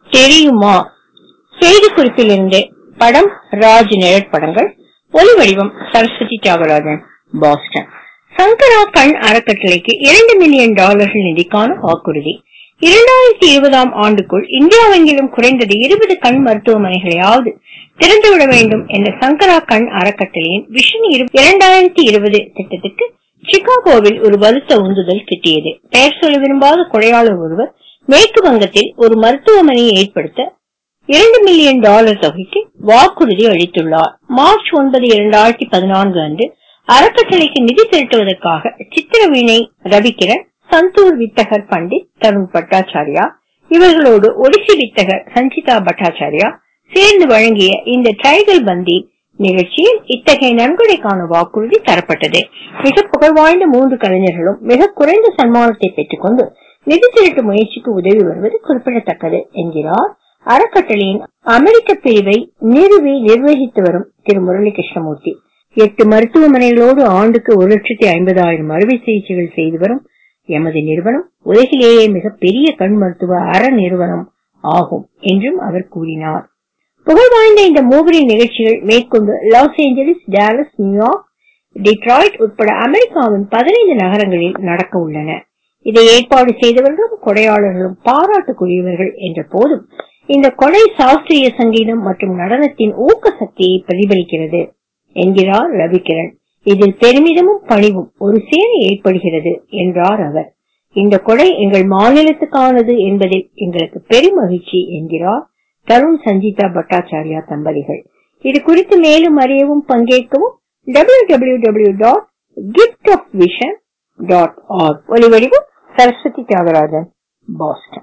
தெரியுமா செய்திக்குறிப்பிலிருந்து படம் ராஜ் நிழற்படங்கள் ஒலி வடிவம் சரஸ்வதி தியாகராஜன் பாஸ்டன் சங்கரா கண் அறக்கட்டளைக்கு இரண்டு மில்லியன் டாலர்கள் நிதிக்கான வாக்குறுதி இரண்டாயிரத்தி இருபதாம் ஆண்டுக்குள் இந்தியாவெங்கிலும் குறைந்தது இருபது கண் மருத்துவமனைகளையாவது திறந்துவிட வேண்டும் என்ற சங்கரா கண் அறக்கட்டளையின் விஷன் இரண்டாயிரத்தி இருபது திட்டத்துக்கு சிகாகோவில் ஒரு வலுத்த உந்துதல் கிட்டியது பெயர் சொல்ல விரும்பாத கொடையாளர் ஒருவர் மேற்கு வங்கத்தில் ஒரு மருத்துவமனையை ஏற்படுத்த இரண்டு மில்லியன் டாலர் தொகைக்கு வாக்குறுதி அளித்துள்ளார் மார்ச் ஒன்பது இரண்டாயிரத்தி பதினான்கு அன்று அறக்கட்டளைக்கு நிதி திரட்டுவதற்காக சித்திரவீணை ரவிக்கிரண் சந்தூர் வித்தகர் பண்டிட் தருண் பட்டாச்சாரியா இவர்களோடு ஒடிசி வித்தகர் சஞ்சிதா பட்டாச்சாரியா சேர்ந்து வழங்கிய இந்த டைகல் பந்தி நிகழ்ச்சியில் இத்தகைய நன்கொடைக்கான வாக்குறுதி தரப்பட்டது மிக புகழ்வாய்ந்த மூன்று கலைஞர்களும் மிக குறைந்த சன்மானத்தை பெற்றுக்கொண்டு நிதி திரட்டு முயற்சிக்கு உதவி வருவது குறிப்பிடத்தக்கது என்கிறார் அறக்கட்டளையின் அமெரிக்க பிரிவை நிறுவி நிர்வகித்து வரும் திரு முரளி கிருஷ்ணமூர்த்தி எட்டு மருத்துவமனைகளோடு ஆண்டுக்கு ஒரு லட்சத்தி ஐம்பதாயிரம் அறுவை சிகிச்சைகள் செய்து வரும் எமது நிறுவனம் உலகிலேயே மிக பெரிய கண் மருத்துவ அற நிறுவனம் ஆகும் என்றும் அவர் கூறினார் புகழ்வாய்ந்த இந்த மூவரின் நிகழ்ச்சிகள் மேற்கொண்டு Los Angeles Dallas New York Detroit உட்பட அமெரிக்காவின் பதினைந்து நகரங்களில் நடக்க உள்ளன இதை ஏற்பாடு செய்தவர்களும் கொடையாளர்களும் பாராட்டுக்குரியவர்கள் என்ற போதும் இந்த கொடை சாஸ்திரிய சங்கீதம் மற்றும் நடனத்தின் ஊக்க சக்தியை பிரதிபலிக்கிறது என்கிறார் ரவிகிரண் இதில் பெருமிதமும் பணிவும் ஒரு சேர ஏற்படுகிறது என்றார் அவர் இந்த கொடை எங்கள் மாநிலத்துக்கானது என்பதில் எங்களுக்கு பெருமகிழ்ச்சி என்கிறார் தருண் சஞ்சிதா பட்டாச்சாரியா தம்பதிகள் இது குறித்து மேலும் அறியவும் பங்கேற்கவும் W W W dot gift of vision dot org ஒலிவடிவம் சரஸ்வதி தியாகராஜன் பாஸ்டன்